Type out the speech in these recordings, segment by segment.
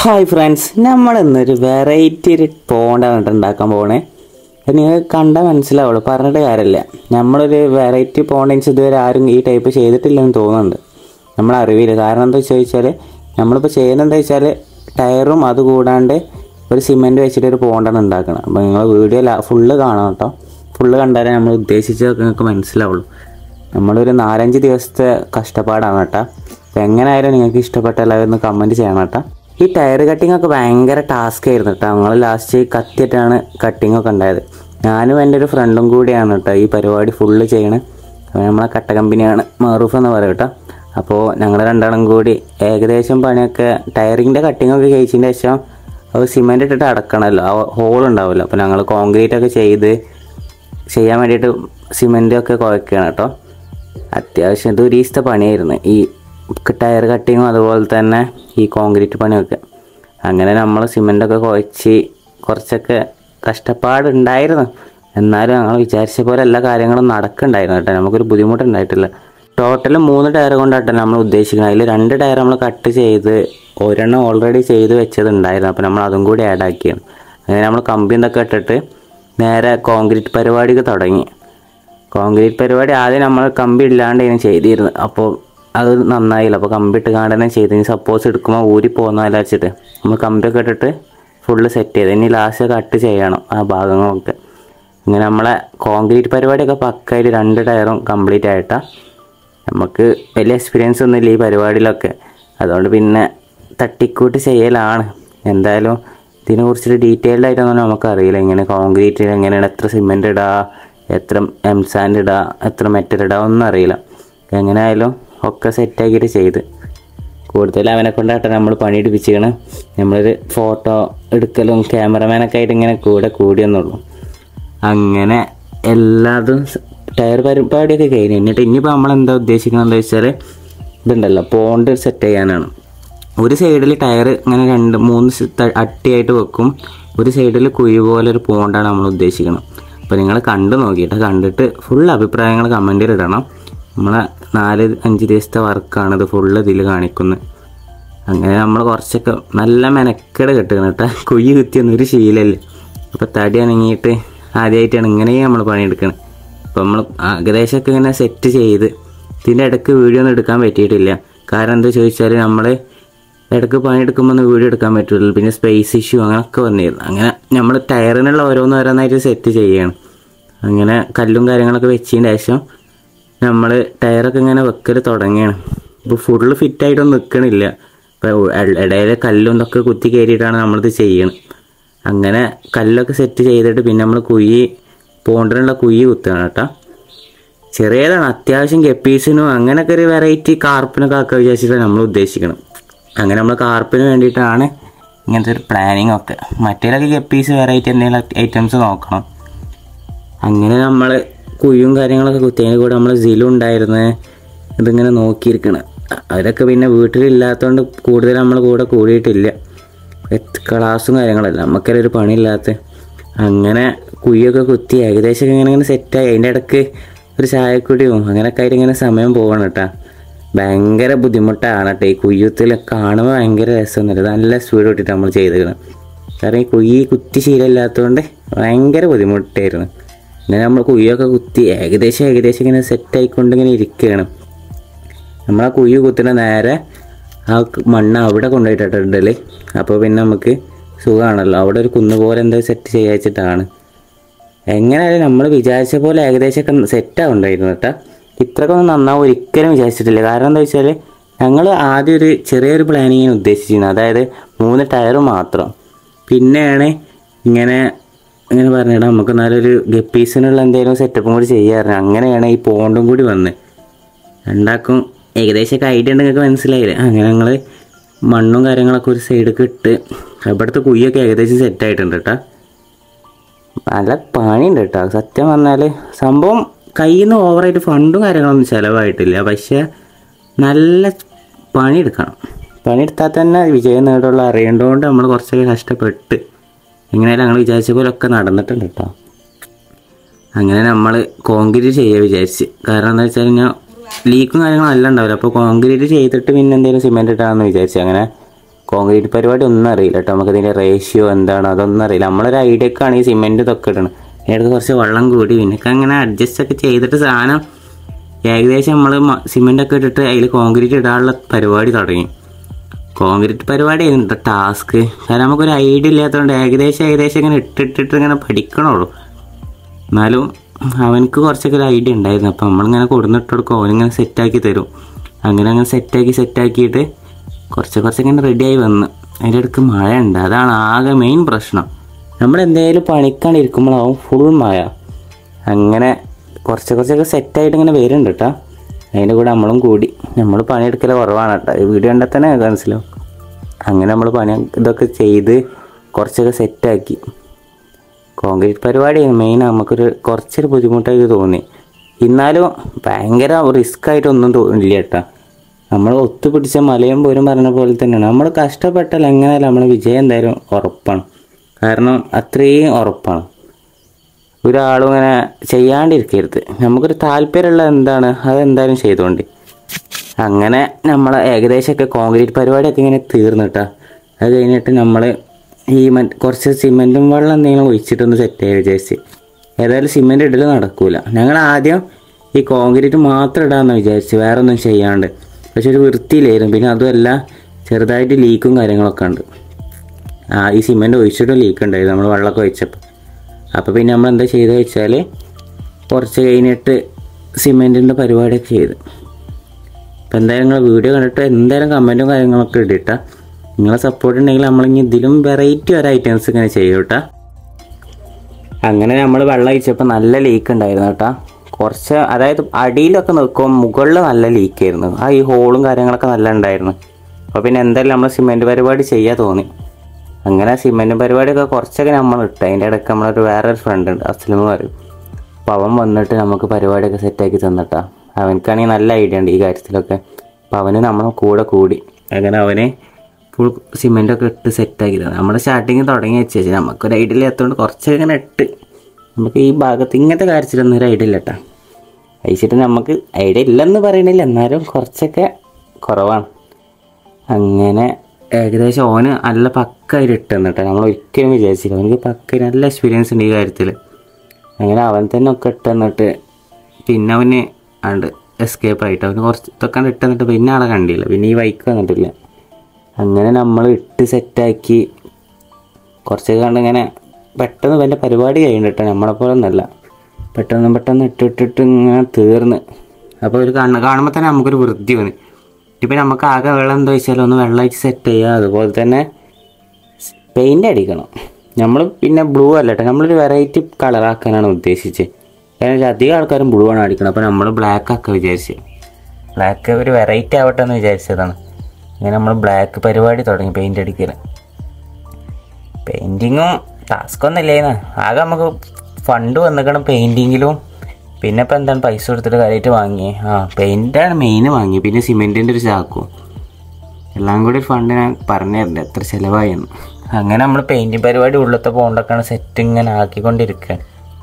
Hi friends നമ്മൾ ഇന്നൊരു variety ഒരു പോണ്ടാണ് കേട്ടോ ഉണ്ടാക്കാൻ പോണേ അത് നിങ്ങൾക്ക് കണ്ടാൽ മനസ്സിലാവുള്ളൂ പറഞ്ഞിട്ട് കാര്യമില്ല നമ്മളൊരു വെറൈറ്റി പോണ്ടിങ്സ് ഇതുവരെ ആരും ഈ ടൈപ്പ് ചെയ്തിട്ടില്ലെന്ന് തോന്നുന്നുണ്ട് നമ്മൾ അറിവില്ല കാരണം എന്താ ചോദിച്ചാൽ നമ്മളിപ്പോൾ ചെയ്യുന്നത് എന്താ വെച്ചാൽ ടയറും അത് കൂടാണ്ട് ഒരു സിമെൻറ്റ് വെച്ചിട്ട് ഒരു പോണ്ടാണ് ഉണ്ടാക്കണം അപ്പോൾ നിങ്ങൾ വീഡിയോ ഫുള്ള് കാണാം കേട്ടോ ഫുള്ള് കണ്ടാലേ നമ്മൾ ഉദ്ദേശിച്ചതൊക്കെ നിങ്ങൾക്ക് മനസ്സിലാവുള്ളൂ നമ്മളൊരു നാലഞ്ച് ദിവസത്തെ കഷ്ടപ്പാടാണ് കേട്ടോ അപ്പോൾ എങ്ങനെയായാലും നിങ്ങൾക്ക് ഇഷ്ടപ്പെട്ട എല്ലാവരും ഒന്ന് കമൻറ്റ് ചെയ്യണം കേട്ടോ ഈ ടയർ കട്ടിംഗ് ഒക്കെ ഭയങ്കര ടാസ്ക് ആയിരുന്നു കേട്ടോ ഞങ്ങൾ ലാസ്റ്റ് കത്തിയിട്ടാണ് കട്ടിംഗ് ഒക്കെ ഉണ്ടായത് ഞാനും എൻ്റെ ഒരു ഫ്രണ്ടും കൂടിയാണ് കേട്ടോ ഈ പരിപാടി ഫുള്ള് ചെയ്യണത് അപ്പോൾ നമ്മളെ കട്ട കമ്പനിയാണ് മാറൂഫ് എന്ന് പറയും കേട്ടോ അപ്പോൾ ഞങ്ങൾ രണ്ടാളും കൂടി ഏകദേശം പണിയൊക്കെ ടയറിങ്ങിൻ്റെ കട്ടിംഗ് ഒക്കെ കഴിച്ചതിന് ശേഷം അത് സിമെൻ്റ് ഇട്ടിട്ട് അടക്കണമല്ലോ ആ ഹോൾ ഉണ്ടാവുമല്ലോ അപ്പോൾ ഞങ്ങൾ കോൺക്രീറ്റ് ഒക്കെ ചെയ്ത് ചെയ്യാൻ വേണ്ടിയിട്ട് സിമെൻ്റ് ഒക്കെ കുഴക്കുകയാണ് കേട്ടോ അത്യാവശ്യം ഇത് ഒരു ദിവസത്തെ പണിയായിരുന്നു ഈ ടയർ കട്ടിങ്ങും അതുപോലെ തന്നെ ഈ കോൺക്രീറ്റ് പണിയൊക്കെ അങ്ങനെ നമ്മൾ സിമെൻ്റൊക്കെ കുഴച്ച് കുറച്ചൊക്കെ കഷ്ടപ്പാടുണ്ടായിരുന്നു എന്നാലും ഞങ്ങൾ വിചാരിച്ച പോലെ എല്ലാ കാര്യങ്ങളും നടക്കുന്നുണ്ടായിരുന്നു കേട്ടോ നമുക്കൊരു ബുദ്ധിമുട്ടുണ്ടായിട്ടില്ല ടോട്ടൽ മൂന്ന് ടയർ കൊണ്ടാട്ടോ നമ്മൾ ഉദ്ദേശിക്കുന്നത് അതിൽ രണ്ട് ടയർ നമ്മൾ കട്ട് ചെയ്ത് ഒരെണ്ണം ഓൾറെഡി ചെയ്ത് വെച്ചത് ഉണ്ടായിരുന്നു അപ്പോൾ നമ്മൾ അതും കൂടി ആഡ് ആക്കിയാണ് അങ്ങനെ നമ്മൾ കമ്പി എന്തൊക്കെ ഇട്ടിട്ട് നേരെ കോൺക്രീറ്റ് പരിപാടിക്ക് തുടങ്ങി കോൺക്രീറ്റ് പരിപാടി ആദ്യം നമ്മൾ കമ്പി ഇല്ലാണ്ട് ഇങ്ങനെ ചെയ്തിരുന്നു അപ്പോൾ അത് നന്നായില്ല അപ്പോൾ കമ്പി ഇട്ട് കാണ്ട് തന്നെ ചെയ്ത് ഇനി സപ്പോസ് എടുക്കുമ്പോൾ ഊരി പോകുന്നതല്ല വെച്ചിട്ട് നമ്മൾ കമ്പിയൊക്കെ ഇട്ടിട്ട് ഫുള്ള് സെറ്റ് ചെയ്ത് ഇനി ലാസ്റ്റ് കട്ട് ചെയ്യണം ആ ഭാഗങ്ങളൊക്കെ ഇങ്ങനെ നമ്മളെ കോൺക്രീറ്റ് പരിപാടിയൊക്കെ പക്കായിട്ട് രണ്ട് ടയറും കംപ്ലീറ്റ് ആയിട്ടാണ് നമുക്ക് വലിയ എക്സ്പീരിയൻസ് ഒന്നുമില്ല ഈ പരിപാടിയിലൊക്കെ അതുകൊണ്ട് പിന്നെ തട്ടിക്കൂട്ട് ചെയ്യലാണ് എന്തായാലും ഇതിനെ കുറിച്ചിട്ട് ഡീറ്റെയിൽഡ് ആയിട്ടൊന്നും നമുക്കറിയില്ല ഇങ്ങനെ കോൺക്രീറ്റ് എങ്ങനെയാണ് എത്ര സിമെൻറ്റ് ഇടുക എത്ര എം സാൻഡ് ഇടുക എത്ര മെറ്റൽ ഇടുക ഒന്നും അറിയില്ല എങ്ങനെയായാലും ഒക്കെ സെറ്റാക്കിയിട്ട് ചെയ്ത് കൂടുതൽ അവനെ കൊണ്ടാട്ടെ നമ്മൾ പണിയെടുപ്പിച്ചാണ് നമ്മളൊരു ഫോട്ടോ എടുക്കലും ക്യാമറമാനൊക്കെ ആയിട്ട് ഇങ്ങനെ കൂടെ കൂടിയെന്നുള്ളൂ അങ്ങനെ എല്ലാതും സ് ടയർ പരിപാടിയൊക്കെ കഴിഞ്ഞു എന്നിട്ട് ഇനിയിപ്പോൾ നമ്മൾ എന്താ ഉദ്ദേശിക്കുന്നത് എന്താ വെച്ചാൽ ഇതുണ്ടല്ലോ പോണ്ട് സെറ്റ് ചെയ്യാനാണ് ഒരു സൈഡിൽ ടയർ ഇങ്ങനെ രണ്ട് മൂന്ന് സ് ത- അട്ടിയായിട്ട് വെക്കും ഒരു സൈഡിൽ കുഴി പോലെ ഒരു പോണ്ടാണ് നമ്മൾ ഉദ്ദേശിക്കുന്നത് അപ്പോൾ നിങ്ങൾ കണ്ടു നോക്കിയിട്ട് കണ്ടിട്ട് ഫുൾ അഭിപ്രായങ്ങൾ കമൻറ്റിൽ ഇടണം നമ്മളെ നാല് അഞ്ച് ദിവസത്തെ വർക്കാണ് ഇത് ഫുള്ള് ഇതിൽ കാണിക്കുന്നത് അങ്ങനെ നമ്മൾ കുറച്ചൊക്കെ നല്ല മെനക്കെട് കെട്ടുകയാണ് കേട്ടോ കുഴി കുത്തിയൊന്നും ഒരു ശീലമല്ല അപ്പോൾ തടി അണങ്ങിയിട്ട് ആദ്യമായിട്ടാണ് ഇങ്ങനെ നമ്മൾ പണിയെടുക്കുന്നത് അപ്പോൾ നമ്മൾ ഏകദേശമൊക്കെ ഇങ്ങനെ സെറ്റ് ചെയ്ത് ഇതിൻ്റെ ഇടയ്ക്ക് വീഡിയോ ഒന്നും എടുക്കാൻ പറ്റിയിട്ടില്ല കാരണം എന്താ ചോദിച്ചാൽ നമ്മൾ ഇടയ്ക്ക് പണിയെടുക്കുമ്പോൾ ഒന്നും വീഡിയോ എടുക്കാൻ പറ്റില്ല പിന്നെ സ്പേസ് ഇഷ്യൂ അങ്ങനെയൊക്കെ വന്നിരുന്നു അങ്ങനെ നമ്മൾ ടയറിനുള്ള ഓരോന്ന് ഓരോന്നായിട്ട് സെറ്റ് ചെയ്യുകയാണ് അങ്ങനെ കല്ലും കാര്യങ്ങളൊക്കെ വെച്ചതിന് ശേഷം നമ്മൾ ടയറൊക്കെ ഇങ്ങനെ വെക്കൽ തുടങ്ങിയാണ് ഇപ്പോൾ ഫുള്ള് ഫിറ്റായിട്ടൊന്നും നിൽക്കണില്ല ഇപ്പോൾ ഇടയിൽ കല്ലും ഇതൊക്കെ കുത്തി കയറിയിട്ടാണ് നമ്മളിത് ചെയ്യണത് അങ്ങനെ കല്ലൊക്കെ സെറ്റ് ചെയ്തിട്ട് പിന്നെ നമ്മൾ കുഴി പോണ്ടിനുള്ള കുഴി കുത്തുകയാണ് കേട്ടോ ചെറിയതാണ് അത്യാവശ്യം ഗപ്പീസിനും അങ്ങനെയൊക്കെ ഒരു വെറൈറ്റി കാർപ്പിനൊക്കെ ആക്കാൻ വിചാരിച്ചിട്ടാണ് നമ്മൾ ഉദ്ദേശിക്കണം അങ്ങനെ നമ്മൾ കാർപ്പിന് വേണ്ടിയിട്ടാണ് ഇങ്ങനത്തെ ഒരു പ്ലാനിങ് ഒക്കെ മറ്റേലൊക്കെ ഗപ്പീസ് വെറൈറ്റി എന്തെങ്കിലും ഐറ്റംസ് നോക്കണം അങ്ങനെ നമ്മൾ കുഴിയും കാര്യങ്ങളൊക്കെ കുത്തിയതിന് കൂടെ നമ്മൾ സിലും ഉണ്ടായിരുന്നു ഇതിങ്ങനെ നോക്കിയിരിക്കണം അവരൊക്കെ പിന്നെ വീട്ടിലില്ലാത്തതുകൊണ്ട് കൂടുതൽ നമ്മൾ കൂടെ കൂടിയിട്ടില്ല എത്ത് ക്ലാസ്സും കാര്യങ്ങളല്ല നമുക്കൊരു ഒരു പണിയില്ലാത്ത അങ്ങനെ കുഴിയൊക്കെ കുത്തി ഏകദേശം ഇങ്ങനെ ഇങ്ങനെ സെറ്റായി അതിൻ്റെ ഇടയ്ക്ക് ഒരു ചായക്കുടിയും അങ്ങനെയൊക്കെ ആയിട്ട് ഇങ്ങനെ സമയം പോകണം കേട്ടോ ഭയങ്കര ബുദ്ധിമുട്ടാണ് കേട്ടോ ഈ കുയ്യത്തിൽ കാണുമ്പോൾ ഭയങ്കര രസമൊന്നുമില്ല നല്ല സ്പീഡ് ഇട്ടിട്ട് നമ്മൾ ചെയ്തിരുന്നത് കാരണം ഈ കുയ്യി കുത്തി ശീലമില്ലാത്തതുകൊണ്ട് ഭയങ്കര ബുദ്ധിമുട്ടായിരുന്നു അങ്ങനെ നമ്മൾ കുയ്യൊക്കെ കുത്തി ഏകദേശം ഏകദേശം ഇങ്ങനെ സെറ്റ് ആയിക്കൊണ്ട് ഇങ്ങനെ ഇരിക്കുകയാണ് നമ്മൾ ആ കുയ്യ് കുത്തുന്ന നേരെ ആ ക- മണ്ണ് അവിടെ കൊണ്ടുപോയിട്ടിടല് അപ്പോൾ പിന്നെ നമുക്ക് സുഖമാണല്ലോ അവിടെ ഒരു കുന്ന് പോലെ എന്താ സെറ്റ് ചെയ്യാച്ചിട്ടാണ് എങ്ങനെയായാലും നമ്മൾ വിചാരിച്ച പോലെ ഏകദേശമൊക്കെ സെറ്റാവുണ്ടായിരുന്നു കേട്ടോ ഇത്രക്കൊന്നും നന്നാവും ഒരിക്കലും വിചാരിച്ചിട്ടില്ല കാരണം എന്താ വെച്ചാൽ ഞങ്ങൾ ആദ്യം ഒരു ചെറിയൊരു പ്ലാനിങ്ങിന് ഉദ്ദേശിച്ചിരുന്നത് അതായത് മൂന്ന് ടയർ മാത്രം പിന്നെയാണ് ഇങ്ങനെ ഇങ്ങനെ പറഞ്ഞിട്ട് നമുക്ക് നല്ലൊരു ഗപ്പീസിനുള്ള എന്തെങ്കിലും സെറ്റപ്പും കൂടി ചെയ്യാറുണ്ട് അങ്ങനെയാണ് ഈ പോണ്ടും കൂടി വന്നത് രണ്ടാക്കും ഏകദേശമൊക്കെ ഐഡിയ ഉണ്ട് നിങ്ങൾക്ക് മനസ്സിലായില്ലേ അങ്ങനെ ഞങ്ങൾ മണ്ണും കാര്യങ്ങളൊക്കെ ഒരു സൈഡിൽ ഇട്ട് ഇവിടുത്തെ കുയ്യൊക്കെ ഏകദേശം സെറ്റായിട്ടുണ്ട് കേട്ടോ നല്ല പണിയുണ്ട് കേട്ടോ സത്യം പറഞ്ഞാൽ സംഭവം കയ്യിൽ നിന്ന് ഓവറായിട്ട് ഫണ്ടും കാര്യങ്ങളൊന്നും ചിലവായിട്ടില്ല പക്ഷേ നല്ല പണിയെടുക്കണം പണിയെടുത്താൽ തന്നെ വിജയം നേടുള്ള അറിയേണ്ടതുകൊണ്ട് നമ്മൾ കുറച്ചൊക്കെ കഷ്ടപ്പെട്ട് എങ്ങനെയായാലും ഞങ്ങൾ വിചാരിച്ച പോലെ ഒക്കെ നടന്നിട്ടുണ്ട് കേട്ടോ അങ്ങനെ നമ്മൾ കോൺക്രീറ്റ് ചെയ്യാൻ വിചാരിച്ച് കാരണം എന്താ വെച്ചാൽ കഴിഞ്ഞാൽ ലീക്കും കാര്യങ്ങളും എല്ലാം ഉണ്ടാവില്ല അപ്പോൾ കോൺക്രീറ്റ് ചെയ്തിട്ട് പിന്നെ എന്തെങ്കിലും സിമെൻറ്റ് ഇട്ടാന്ന് വിചാരിച്ചു അങ്ങനെ കോൺക്രീറ്റ് പരിപാടി ഒന്നും അറിയില്ല കേട്ടോ നമുക്ക് ഇതിൻ്റെ റേഷ്യോ എന്താണ് അതൊന്നും അറിയില്ല നമ്മളൊരു ഐഡിയക്കാണ് ഈ സിമെൻറ്റ് ഇതൊക്കെ ഇടണം അതിനടുത്ത് കുറച്ച് വെള്ളം കൂടി പിന്നൊക്കെ അങ്ങനെ അഡ്ജസ്റ്റ് ഒക്കെ ചെയ്തിട്ട് സാധനം ഏകദേശം നമ്മൾ സിമെൻ്റ് ഒക്കെ ഇട്ടിട്ട് അതിൽ കോൺക്രീറ്റ് ഇടാനുള്ള പരിപാടി തുടങ്ങി കോൺക്രീറ്റ് പരിപാടി ആയിരുന്നു ടാസ്ക് കാരണം നമുക്കൊരു ഐഡിയ ഇല്ലാത്തതുകൊണ്ട് ഏകദേശം ഏകദേശം ഇങ്ങനെ ഇട്ടിട്ടിട്ട് ഇങ്ങനെ പഠിക്കണുള്ളൂ എന്നാലും അവനക്ക് കുറച്ചൊക്കെ ഒരു ഐഡിയ ഉണ്ടായിരുന്നു അപ്പം നമ്മളിങ്ങനെ കൊടുന്നിട്ട് കൊടുക്കും അവനിങ്ങനെ സെറ്റാക്കി തരും അങ്ങനെ അങ്ങനെ സെറ്റാക്കി സെറ്റാക്കിയിട്ട് കുറച്ച് കുറച്ചൊക്കെ റെഡിയായി വന്ന് അതിൻ്റെ ഇടയ്ക്ക് മഴ ഉണ്ട് അതാണ് ആകെ മെയിൻ പ്രശ്നം നമ്മൾ എന്തെങ്കിലും പണിക്കാണ്ട് ഇരിക്കുമ്പോഴാവും ഫുൾ മഴ അങ്ങനെ കുറച്ച് കുറച്ചൊക്കെ സെറ്റായിട്ട് ഇങ്ങനെ വരുന്നുണ്ട് കേട്ടോ അതിൻ്റെ കൂടെ നമ്മളും കൂടി നമ്മൾ പണിയെടുക്കൽ കുറവാണ് കേട്ടോ ഈ വീഡിയോ കണ്ടാൽ തന്നെ മനസ്സിലാവും അങ്ങനെ നമ്മൾ പണി ഇതൊക്കെ ചെയ്ത് കുറച്ചൊക്കെ സെറ്റാക്കി കോൺക്രീറ്റ് പരിപാടിയാണ് മെയിൻ നമുക്കൊരു കുറച്ചൊരു ബുദ്ധിമുട്ടായിട്ട് തോന്നി എന്നാലും ഭയങ്കര റിസ്ക് ആയിട്ടൊന്നും തോന്നില്ല കേട്ടോ നമ്മൾ ഒത്തുപിടിച്ച മലയും പോരും പറഞ്ഞ പോലെ തന്നെയാണ് നമ്മൾ കഷ്ടപ്പെട്ടാൽ എങ്ങനെയാലും നമ്മളെ വിജയം എന്തായാലും ഉറപ്പാണ് കാരണം അത്രയും ഉറപ്പാണ് ഒരാളും ഇങ്ങനെ ചെയ്യാണ്ടിരിക്കരുത് നമുക്കൊരു താല്പര്യമുള്ള എന്താണ് അതെന്തായാലും ചെയ്തുകൊണ്ട് അങ്ങനെ നമ്മൾ ഏകദേശമൊക്കെ കോൺക്രീറ്റ് പരിപാടിയൊക്കെ ഇങ്ങനെ തീർന്നിട്ടാ അത് കഴിഞ്ഞിട്ട് നമ്മൾ ഈ മറ്റ് കുറച്ച് സിമെൻറ്റും വെള്ളം എന്തെങ്കിലും ഒഴിച്ചിട്ടൊന്ന് സെറ്റ് ചെയ്യാൻ വിചാരിച്ച് ഏതായാലും സിമെൻറ്റ് ഇടൽ നടക്കൂല ഞങ്ങൾ ആദ്യം ഈ കോൺക്രീറ്റ് മാത്രം ഇടാമെന്ന് വിചാരിച്ച് വേറെ ഒന്നും ചെയ്യാണ്ട് പക്ഷെ ഒരു വൃത്തിയിലായിരുന്നു പിന്നെ അതുമല്ല ചെറുതായിട്ട് ലീക്കും കാര്യങ്ങളൊക്കെ ഉണ്ട് ആ ഈ സിമെൻറ്റ് ഒഴിച്ചിട്ടും ലീക്ക് ഉണ്ടായിരുന്നു നമ്മൾ വെള്ളമൊക്കെ ഒഴിച്ചപ്പോൾ അപ്പോൾ പിന്നെ നമ്മൾ എന്താ ചെയ്തത് വെച്ചാൽ കുറച്ച് കഴിഞ്ഞിട്ട് സിമെൻറ്റിൻ്റെ പരിപാടിയൊക്കെ ചെയ്ത് അപ്പോൾ എന്തായാലും നിങ്ങൾ വീഡിയോ കണ്ടിട്ട് എന്തായാലും കമൻറ്റും കാര്യങ്ങളൊക്കെ ഇട്ടിട്ടാ നിങ്ങളെ സപ്പോർട്ട് ഉണ്ടെങ്കിൽ നമ്മളിനി ഇതിലും വെറൈറ്റി ഒരു ഐറ്റംസ് ഇങ്ങനെ ചെയ്യും കേട്ടോ അങ്ങനെ നമ്മൾ വെള്ളം ഒഴിച്ചപ്പോൾ നല്ല ലീക്ക് ഉണ്ടായിരുന്നു കേട്ടോ കുറച്ച് അതായത് അടിയിലൊക്കെ നിൽക്കും മുകളിൽ നല്ല ലീക്കായിരുന്നു ആ ഈ ഹോളും കാര്യങ്ങളൊക്കെ നല്ല ഉണ്ടായിരുന്നു അപ്പോൾ പിന്നെ എന്തായാലും നമ്മൾ സിമെൻറ്റ് പരിപാടി ചെയ്യാൻ തോന്നി അങ്ങനെ സിമെൻറ്റ് പരിപാടിയൊക്കെ കുറച്ചൊക്കെ നമ്മൾ ഇട്ട് അതിൻ്റെ ഇടയ്ക്ക് നമ്മളൊരു വേറൊരു ഫ്രണ്ട് ഉണ്ട് അസ്ലം പറയും അപ്പോൾ അവൻ വന്നിട്ട് നമുക്ക് പരിപാടിയൊക്കെ സെറ്റാക്കി തന്നിട്ടാ അവനക്കാണെങ്കിൽ നല്ല ഐഡിയ ഉണ്ട് ഈ കാര്യത്തിലൊക്കെ അപ്പോൾ അവന് നമ്മൾ കൂടെ കൂടി അങ്ങനെ അവന് ഫുൾ സിമെൻറ്റൊക്കെ ഇട്ട് സെറ്റാക്കി തന്നെ നമ്മൾ സ്റ്റാർട്ടിങ് തുടങ്ങി വെച്ചേച്ച് നമുക്കൊരു ഐഡിയ ഇല്ലാത്തതുകൊണ്ട് കുറച്ചൊക്കെ ഇങ്ങനെ ഇട്ട് നമുക്ക് ഈ ഭാഗത്ത് ഇങ്ങനത്തെ കാര്യത്തിലൊന്നും ഒരു ഐഡിയ ഇല്ല കേട്ടോ അയച്ചിട്ട് നമുക്ക് ഐഡിയ ഇല്ലെന്ന് പറയണില്ല എന്നാലും കുറച്ചൊക്കെ കുറവാണ് അങ്ങനെ ഏകദേശം ഓന് നല്ല പക്കായിട്ട് ഇട്ടെന്ന് കേട്ടോ നമ്മൾ ഒരിക്കലും വിചാരിച്ചില്ല അവനക്ക് പക്ക നല്ല എക്സ്പീരിയൻസ് ഉണ്ട് ഈ കാര്യത്തിൽ അങ്ങനെ അവൻ തന്നെ ഒക്കെ ഇട്ടെന്നിട്ട് പിന്നെ അവന് ആണ്ട് എസ്കേപ്പ് ആയിട്ട് അവന് കുറച്ച് ഇതൊക്കെ ഇട്ടെന്നിട്ട് പിന്നെ ആളെ കണ്ടില്ല പിന്നെ ഈ ബൈക്ക് വന്നിട്ടില്ല അങ്ങനെ നമ്മൾ ഇട്ട് സെറ്റാക്കി കുറച്ചൊക്കെ കണ്ട് ഇങ്ങനെ പെട്ടെന്ന് ഇവൻ്റെ പരിപാടി കഴിഞ്ഞിട്ട് നമ്മളെ പോലെ ഒന്നല്ല പെട്ടെന്ന് പെട്ടെന്ന് ഇട്ടിട്ടിട്ട് ഇങ്ങനെ തീർന്ന് അപ്പോൾ ഒരു കാണുന്ന കാണുമ്പോൾ തന്നെ നമുക്കൊരു വൃത്തി വന്ന് ഇപ്പം നമുക്ക് ആകെ വെള്ളം എന്താ വെച്ചാൽ ഒന്ന് വെള്ളം ഒഴിച്ച് സെറ്റ് ചെയ്യുക അതുപോലെ തന്നെ പെയിൻ്റ് അടിക്കണം നമ്മൾ പിന്നെ ബ്ലൂ അല്ല കേട്ടോ നമ്മളൊരു വെറൈറ്റി കളറാക്കാനാണ് ഉദ്ദേശിച്ചത് കാരണം വെച്ചാൽ അധികം ആൾക്കാരും ബ്ലൂ ആണ് അടിക്കണം അപ്പോൾ നമ്മൾ ബ്ലാക്ക് ആക്കാൻ വിചാരിച്ച് ബ്ലാക്ക് ഒരു വെറൈറ്റി ആവട്ടെ എന്ന് വിചാരിച്ചതാണ് അങ്ങനെ നമ്മൾ ബ്ലാക്ക് പരിപാടി തുടങ്ങി പെയിൻ്റ് അടിക്കൽ പെയിൻറ്റിങ്ങും ടാസ്ക് ഒന്നും ഇല്ലേന്ന് ആകെ നമുക്ക് ഫണ്ട് വന്നിക്കണം പെയിൻറ്റിങ്ങിലും പിന്നെ ഇപ്പം എന്താണ് പൈസ കൊടുത്തിട്ട് കാര്യമായിട്ട് വാങ്ങി ആ പെയിൻ്റാണ് മെയിൻ വാങ്ങി പിന്നെ സിമെൻറ്റിൻ്റെ ഒരു ചാക്കും എല്ലാം കൂടി ഒരു ഫണ്ട് ഞാൻ പറഞ്ഞു തരുന്നുണ്ട് എത്ര ചിലവായെന്ന് അങ്ങനെ നമ്മൾ പെയിൻറ്റിങ് പരിപാടി ഉള്ളത്തെ പോണ്ടൊക്കെയാണ് സെറ്റ് ഇങ്ങനെ ആക്കിക്കൊണ്ടിരിക്കുക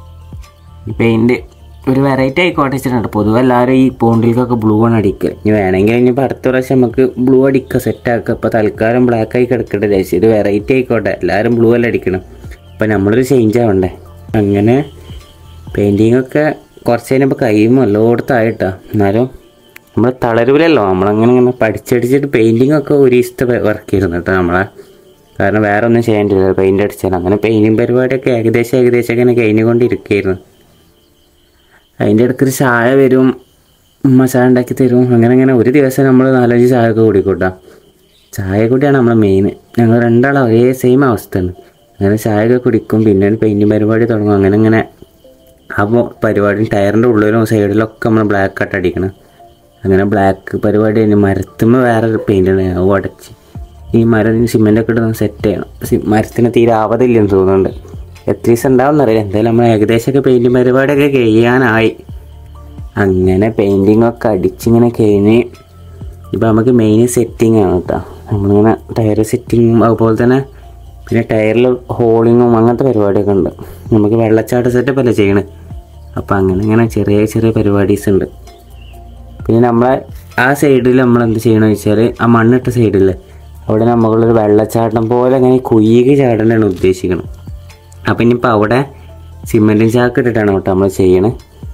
ഈ പെയിൻറ്റ് ഒരു വെറൈറ്റി ആയിക്കോട്ടെ വെച്ചിട്ടുണ്ട് പൊതുവെ എല്ലാവരും ഈ പോണ്ടിലേക്കൊക്കെ ബ്ലൂ ആണ് അടിക്കുക ഇനി വേണമെങ്കിൽ ഇനിയിപ്പോൾ അടുത്ത പ്രാവശ്യം നമുക്ക് ബ്ലൂ അടിക്കുക സെറ്റാക്കുക ഇപ്പോൾ തൽക്കാലം ബ്ലാക്ക് ആയി കിടക്കട്ടെ ചേച്ചി ഇത് വെറൈറ്റി ആയിക്കോട്ടെ എല്ലാവരും ബ്ലൂ അല്ല അടിക്കണം അപ്പോൾ നമ്മളൊരു ചേഞ്ച് ആവണ്ടേ അങ്ങനെ പെയിൻറ്റിങ് ഒക്കെ കുറച്ച് കഴിഞ്ഞപ്പോൾ കഴിയുമ്പോൾ എല്ലായിടത്തായിട്ടാ എന്നാലും നമ്മൾ തളരൂലല്ലോ നമ്മളങ്ങനെ ഇങ്ങനെ പഠിച്ചടിച്ചിട്ട് പെയിൻറ്റിങ് ഒക്കെ ഒരു ദിവസത്തെ വർക്ക് ചെയ്തിരുന്നു കേട്ടോ നമ്മളെ കാരണം വേറെ ഒന്നും ചെയ്യേണ്ടില്ല പെയിൻ്റ് അടിച്ചാൽ അങ്ങനെ പെയിൻറ്റിങ് പരിപാടിയൊക്കെ ഏകദേശം ഏകദേശം ഇങ്ങനെ കഴിഞ്ഞുകൊണ്ടിരിക്കുകയായിരുന്നു അതിൻ്റെ ഇടയ്ക്ക് ഒരു ചായ വരും ഉമ്മ ചായ ഉണ്ടാക്കി തരും അങ്ങനെ അങ്ങനെ ഒരു ദിവസം നമ്മൾ നാലഞ്ച് ചായ ഒക്കെ കുടിക്കൂട്ടാ ചായ കൂടിയാണ് നമ്മളെ മെയിൻ ഞങ്ങൾ രണ്ടാളും ഒരേ സെയിം അവസ്ഥയാണ് അങ്ങനെ ചായ ഒക്കെ കുടിക്കും പിന്നെ പെയിൻറ്റിങ് പരിപാടി തുടങ്ങും അങ്ങനെ അങ്ങനെ അപ്പോൾ പരിപാടി ടയറിൻ്റെ ഉള്ളിലും സൈഡിലും ഒക്കെ നമ്മൾ ബ്ലാക്ക് ആയിട്ട് അടിക്കണം അങ്ങനെ ബ്ലാക്ക് പരിപാടി കഴിഞ്ഞ് മരത്തുമ്പോൾ വേറെ പെയിൻ്റ് ആണ് അത് ഉടച്ച് ഈ മരം സിമെൻ്റൊക്കെ ഇട്ട് സെറ്റ് ചെയ്യണം സി- മരത്തിന് തീരെ ആവതില്ലെന്ന് തോന്നുന്നുണ്ട് എത്ര ദിവസം ഉണ്ടാവും എന്നറിയില്ല എന്തായാലും നമ്മൾ ഏകദേശമൊക്കെ പെയിൻറ്റിങ് പരിപാടിയൊക്കെ കഴിയാനായി അങ്ങനെ പെയിൻറ്റിങ് ഒക്കെ അടിച്ചിങ്ങനെ കഴിഞ്ഞ് ഇപ്പം നമുക്ക് മെയിൻ സെറ്റിംഗ് ആണ് കേട്ടോ നമ്മളിങ്ങനെ ടയർ സെറ്റിങ്ങും അതുപോലെ തന്നെ പിന്നെ ടയറിൽ ഹോളിങ്ങും അങ്ങനത്തെ പരിപാടിയൊക്കെ ഉണ്ട് നമുക്ക് വെള്ളച്ചാട്ട സെറ്റപ്പ് അല്ലേ ചെയ്യണേ അപ്പം അങ്ങനെ ഇങ്ങനെ ചെറിയ ചെറിയ പരിപാടീസ് ഉണ്ട് പിന്നെ നമ്മളെ ആ സൈഡിൽ നമ്മൾ എന്ത് ചെയ്യണമെന്ന് വെച്ചാൽ ആ മണ്ണിട്ട സൈഡിൽ അവിടെ നമ്മളൊരു വെള്ളച്ചാട്ടം പോലെ അങ്ങനെ കുയ്യുക ചാടാനാണ് ഉദ്ദേശിക്കുന്നത് അപ്പം ഇനിയിപ്പോൾ അവിടെ സിമെൻറ്റും ചാക്ക് ഇട്ടിട്ടാണ് കേട്ടോ നമ്മൾ ചെയ്യണത്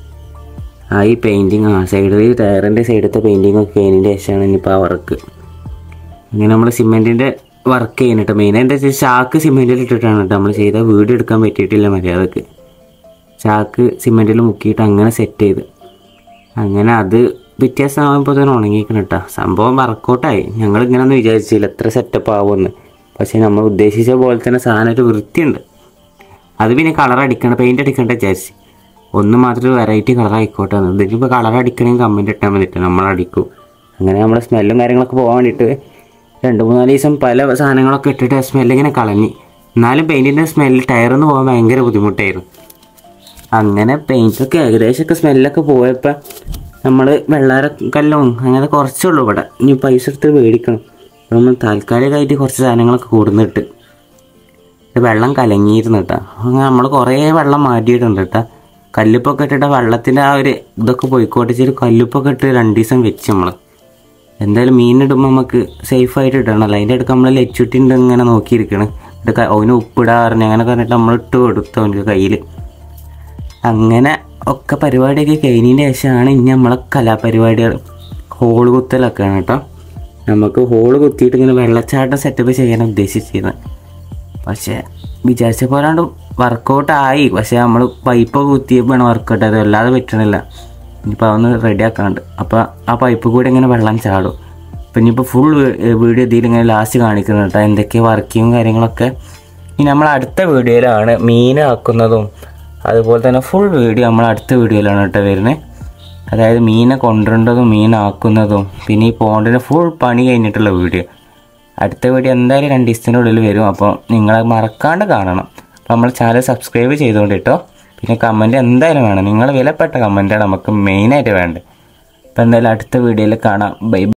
ആ ഈ പെയിൻറ്റിങ് ആ സൈഡിൽ ടയറിൻ്റെ സൈഡത്തെ പെയിൻറ്റിങ് ഒക്കെ കഴിഞ്ഞതിൻ്റെ ശേഷമാണ് ഇനിയിപ്പോൾ ആ വർക്ക് ഇങ്ങനെ നമ്മൾ സിമെൻറ്റിൻ്റെ വർക്ക് ചെയ്യുന്നുണ്ട് മെയിൻ എന്താ വെച്ചാൽ ചാക്ക് സിമെൻറ്റിൽ ഇട്ടിട്ടാണ് കേട്ടോ നമ്മൾ ചെയ്ത വീട് എടുക്കാൻ പറ്റിയിട്ടില്ല മര്യാദക്ക് ചാക്ക് സിമെൻറ്റിൽ മുക്കിയിട്ട് അങ്ങനെ സെറ്റ് ചെയ്ത് അങ്ങനെ അത് വ്യത്യാസമാകുമ്പോൾ തന്നെ ഉണങ്ങിക്കണം കേട്ടോ സംഭവം വർക്കൗട്ടായി ഞങ്ങൾ ഇങ്ങനെയൊന്നും വിചാരിച്ചില്ല എത്ര സെറ്റപ്പ് ആവുമെന്ന് പക്ഷേ നമ്മൾ ഉദ്ദേശിച്ച പോലെ തന്നെ സാധനം ഒരു വൃത്തിയുണ്ട് അത് പിന്നെ കളർ അടിക്കണം പെയിൻറ് അടിക്കണ്ട വിചാരിച്ച് ഒന്ന് മാത്രം വെറൈറ്റി കളർ ആയിക്കോട്ടെ എന്ന്. ഇതിനിപ്പോൾ കളർ അടിക്കണമെങ്കിൽ കമൻറ്റ് ഇട്ടാൽ മതിട്ട് നമ്മൾ അടിക്കും അങ്ങനെ നമ്മുടെ സ്മെല്ലും കാര്യങ്ങളൊക്കെ പോകാൻ വേണ്ടിയിട്ട് രണ്ട് മൂന്നാല് ദിവസം പല സാധനങ്ങളൊക്കെ ഇട്ടിട്ട് സ്മെല്ല് ഇങ്ങനെ കളഞ്ഞ് എന്നാലും പെയിൻറ്റിൻ്റെ സ്മെല്ല് ടയറിന്ന് പോകാൻ ഭയങ്കര ബുദ്ധിമുട്ടായിരുന്നു അങ്ങനെ പെയിൻറ്റൊക്കെ ഏകദേശമൊക്കെ സ്മെല്ലൊക്കെ പോയപ്പോൾ നമ്മൾ വെള്ളാര കല്ലും അങ്ങനെ കുറച്ചുള്ളൂ ഇവിടെ ഇനി പൈസ എടുത്ത് മേടിക്കണം അപ്പോൾ നമ്മൾ താൽക്കാലികമായിട്ട് കുറച്ച് സാധനങ്ങളൊക്കെ കൂടുന്നിട്ട് ഇത് വെള്ളം കലങ്ങിയിരുന്നു കേട്ടോ അങ്ങനെ നമ്മൾ കുറേ വെള്ളം മാറ്റിയിട്ടുണ്ട് കേട്ടോ കല്ലുപ്പൊക്കെ ഇട്ടിട്ട് വെള്ളത്തിൻ്റെ ആ ഒരു ഇതൊക്കെ പോയിക്കോട്ടെ ഇച്ചിരി കല്ലുപ്പൊക്കെ ഇട്ട് രണ്ട് ദിവസം വെച്ച് നമ്മൾ എന്തായാലും മീനിടുമ്പോൾ നമുക്ക് സേഫായിട്ട് ഇടണമല്ലോ അതിൻ്റെ അടുക്ക് നമ്മൾ ലച്ചുട്ടിൻ്റെ ഇങ്ങനെ നോക്കിയിരിക്കണ് ഇത് അവന് ഉപ്പിടാ പറഞ്ഞ് അങ്ങനെ പറഞ്ഞിട്ട് നമ്മൾ ഇട്ട് കൊടുത്തു അവൻ്റെ കയ്യിൽ അങ്ങനെ ഒക്കെ പരിപാടിയൊക്കെ കഴിഞ്ഞതിന് ശേഷമാണ് ഇനി നമ്മളെ കലാപരിപാടികൾ ഹോള് കുത്തലൊക്കെയാണ് കേട്ടോ നമുക്ക് ഹോള് കുത്തിയിട്ട് ഇങ്ങനെ വെള്ളച്ചാട്ടം സെറ്റപ്പ് ചെയ്യാൻ ഉദ്ദേശിച്ചിരുന്നത് പക്ഷേ വിചാരിച്ച പോലാണ്ട് വർക്കൗട്ട് ആയി പക്ഷേ നമ്മൾ പൈപ്പ് കുത്തിയപ്പോഴാണ് വർക്കൗട്ട് ആയത് അല്ലാതെ പറ്റണില്ല ഇനിയിപ്പോൾ അതൊന്ന് റെഡി ആക്കാണ്ട് അപ്പോൾ ആ പൈപ്പ് കൂടി ഇങ്ങനെ വെള്ളം ചാടും അപ്പം ഇനിയിപ്പോൾ ഫുൾ വീഡിയോ ഇതിൽ ഇങ്ങനെ ലാസ്റ്റ് കാണിക്കുന്നത് കേട്ടോ എന്തൊക്കെ വർക്കിങ്ങും കാര്യങ്ങളൊക്കെ ഇനി നമ്മൾ അടുത്ത വീഡിയോയിലാണ് മീൻ ആക്കുന്നതും അതുപോലെ തന്നെ ഫുൾ വീഡിയോ നമ്മൾ അടുത്ത വീഡിയോയിലാണ് കേട്ടോ വരുന്നത് അതായത് മീനെ കൊണ്ടുവരേണ്ടതും മീനാക്കുന്നതും പിന്നെ ഈ പോണ്ടിന് ഫുൾ പണി കഴിഞ്ഞിട്ടുള്ള വീഡിയോ അടുത്ത വീഡിയോ എന്തായാലും രണ്ട് ദിവസത്തിൻ്റെ ഉള്ളിൽ വരും അപ്പോൾ നിങ്ങളെ മറക്കാണ്ട് കാണണം അപ്പോൾ നമ്മൾ ചാനൽ സബ്സ്ക്രൈബ് ചെയ്തുകൊണ്ട് കേട്ടോ പിന്നെ കമൻറ്റ് എന്തായാലും വേണം നിങ്ങളെ വിലപ്പെട്ട കമൻറ്റാണ് നമുക്ക് മെയിനായിട്ട് വേണ്ടത് അപ്പോൾ എന്തായാലും അടുത്ത വീഡിയോയിൽ കാണാം ബൈ